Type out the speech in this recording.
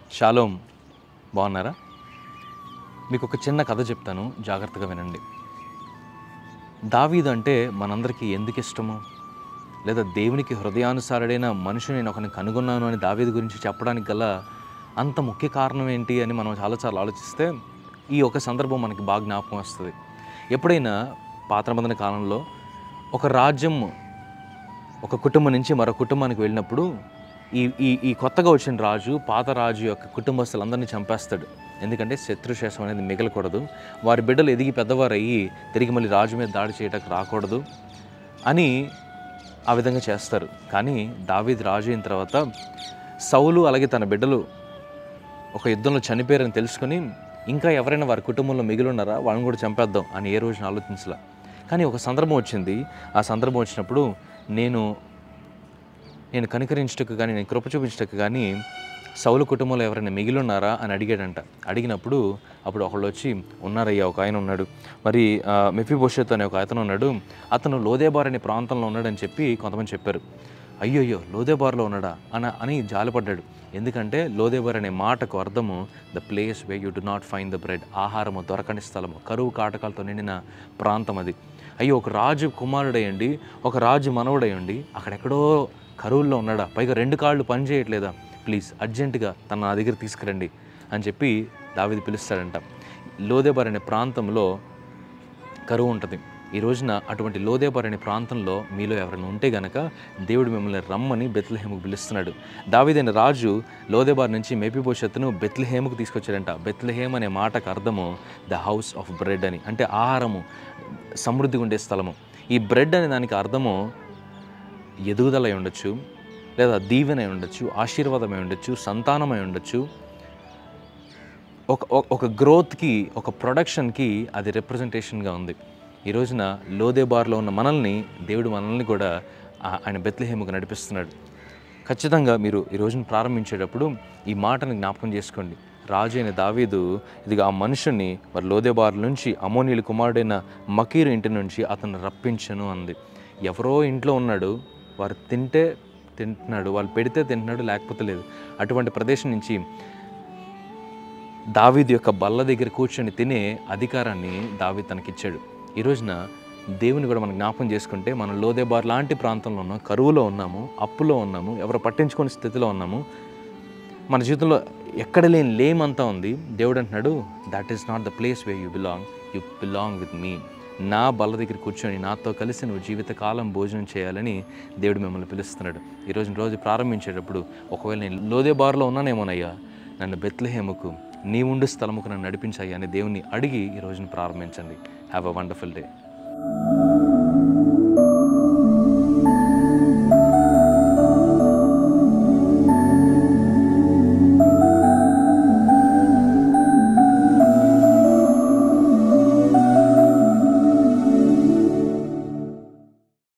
shalom బాగున్నారా మీకు ఒక చిన్న కథ చెప్తాను జాగ్రత్తగా వినండి దావీదు అంటే మనందరికీ ఎందుకు ఇష్టము లేదా దేవునికి హృదయానుసారుడైన మనిషిని నేను ఒకరిని కనుగొన్నాను అని దావీదు గురించి చెప్పడానికి గల అంత ముఖ్య కారణం ఏంటి అని మనం చాలాసార్లు ఆలోచిస్తే ఈ ఒక సందర్భం మనకి బాగా జ్ఞాపకం వస్తుంది ఎప్పుడైనా పాత్రబంధన కాలంలో ఒక రాజ్యం ఒక కుటుంబం నుంచి మరో కుటుంబానికి వెళ్ళినప్పుడు ఈ ఈ ఈ కొత్తగా వచ్చిన రాజు పాత రాజు యొక్క కుటుంబస్తులందరినీ చంపేస్తాడు ఎందుకంటే శత్రుశేషం అనేది మిగలకూడదు వారి బిడ్డలు ఎదిగి పెద్దవారు అయ్యి తిరిగి మళ్ళీ రాజు మీద దాడి చేయడానికి రాకూడదు అని ఆ విధంగా చేస్తారు కానీ దావీద్ రాజు అయిన తర్వాత సౌలు అలాగే తన బిడ్డలు ఒక యుద్ధంలో చనిపోయారని తెలుసుకొని ఇంకా ఎవరైనా వారి కుటుంబంలో మిగిలి ఉన్నారా వాళ్ళని కూడా చంపేద్దాం అని ఏ రోజున ఆలోచించలే కానీ ఒక సందర్భం వచ్చింది ఆ సందర్భం వచ్చినప్పుడు నేను నేను కనికరించటకు కానీ నేను కృప చూపించటకు కానీ సౌలు కుటుంబంలో ఎవరైనా మిగిలి ఉన్నారా అని అడిగాడంట అడిగినప్పుడు అప్పుడు ఒకళ్ళు వచ్చి ఉన్నారయ్యా ఒక ఆయన ఉన్నాడు మరి మెఫిబోషత్ అనే ఒక అతను ఉన్నాడు అతను లోదేబార్ అనే ప్రాంతంలో ఉన్నాడని చెప్పి కొంతమంది చెప్పారు అయ్యోయ్యో లోదేబార్లో ఉన్నాడా అని అని జాలిపడ్డాడు ఎందుకంటే లోదేబార్ అనే మాటకు అర్థము the place where you do not find the bread ఆహారము దొరకని స్థలము కరువు కాటకాలతో నిండిన ప్రాంతం అది అయ్యో ఒక రాజు కుమారుడయ్యండి ఒక రాజు మనవడయ్యండి అక్కడెక్కడో కరువుల్లో ఉన్నాడా పైగా రెండు కాళ్ళు పని చేయట్లేదా ప్లీజ్ అర్జెంటుగా తన నా దగ్గర తీసుకురండి అని చెప్పి దావిది పిలుస్తాడంట లోదేబార్ అనే ప్రాంతంలో కరువు ఉంటుంది ఈ రోజున అటువంటి లోదేబార్ అనే ప్రాంతంలో మీలో ఎవరైనా ఉంటే గనక దేవుడు మిమ్మల్ని రమ్మని బెత్లహేముకు పిలుస్తున్నాడు దావీదైన రాజు లోదేబార్ నుంచి మేపిభవిష్యత్తును బెత్లహేముకు తీసుకొచ్చాడంట బెత్లహేమ్ అనే మాటకు అర్థము ద హౌస్ ఆఫ్ బ్రెడ్ అని అంటే ఆహారము సమృద్ధిగా ఉండే స్థలము ఈ బ్రెడ్ అనే దానికి అర్థము ఎదుగుదల అయి ఉండొచ్చు లేదా దీవెన అయి ఉండొచ్చు ఆశీర్వాదమై ఉండొచ్చు సంతానమై ఉండొచ్చు ఒక ఒక- ఒక గ్రోత్కి ఒక ప్రొడక్షన్కి అది రిప్రజెంటేషన్గా ఉంది ఈ రోజున లోదేబార్లో ఉన్న మనల్ని దేవుడు మనల్ని కూడా ఆ- ఆయన బెత్లహేముకు నడిపిస్తున్నాడు ఖచ్చితంగా మీరు ఈ రోజున ప్రారంభించేటప్పుడు ఈ మాటను జ్ఞాపకం చేసుకోండి రాజు అయిన దావీదు ఇదిగా ఆ మనుషుని మరి లోదేబార్ నుంచి అమోనీయుల కుమారుడైన మకీరు ఇంటి నుంచి అతను రప్పించను అంది ఎవరో ఇంట్లో ఉన్నాడు వారు తింటే తింటున్నాడు వాళ్ళు పెడితే తింటున్నాడు లేకపోతే లేదు అటువంటి ప్రదేశం నుంచి దావీదు యొక్క బల్ల దగ్గర కూర్చొని తినే అధికారాన్ని దావీద్ తనకిచ్చాడు ఈ రోజున దేవుని కూడా మనం జ్ఞాపకం చేసుకుంటే మనం లోదేబార్ లాంటి ప్రాంతంలో ఉన్నాం కరువులో ఉన్నాము అప్పులో ఉన్నాము ఎవరు పట్టించుకునే స్థితిలో ఉన్నాము మన జీవితంలో ఎక్కడ లేని లేమంతా ఉంది దేవుడు అంటున్నాడు that is not the place where you belong you belong with me నా బల్ల దగ్గర కూర్చొని నాతో కలిసి నువ్వు జీవితకాలం భోజనం చేయాలని దేవుడు మిమ్మల్ని పిలుస్తున్నాడు ఈరోజు రోజు ప్రారంభించేటప్పుడు ఒకవేళ నేను లోదే బార్లో ఉన్నానేమోనయ్యా నన్ను బెత్లహేముకు నీ ఉండు స్థలముకు నన్ను నడిపించాయి అని దేవుని అడిగి ఈ రోజును ప్రారంభించండి హ్యావ్ అ వండర్ఫుల్ డే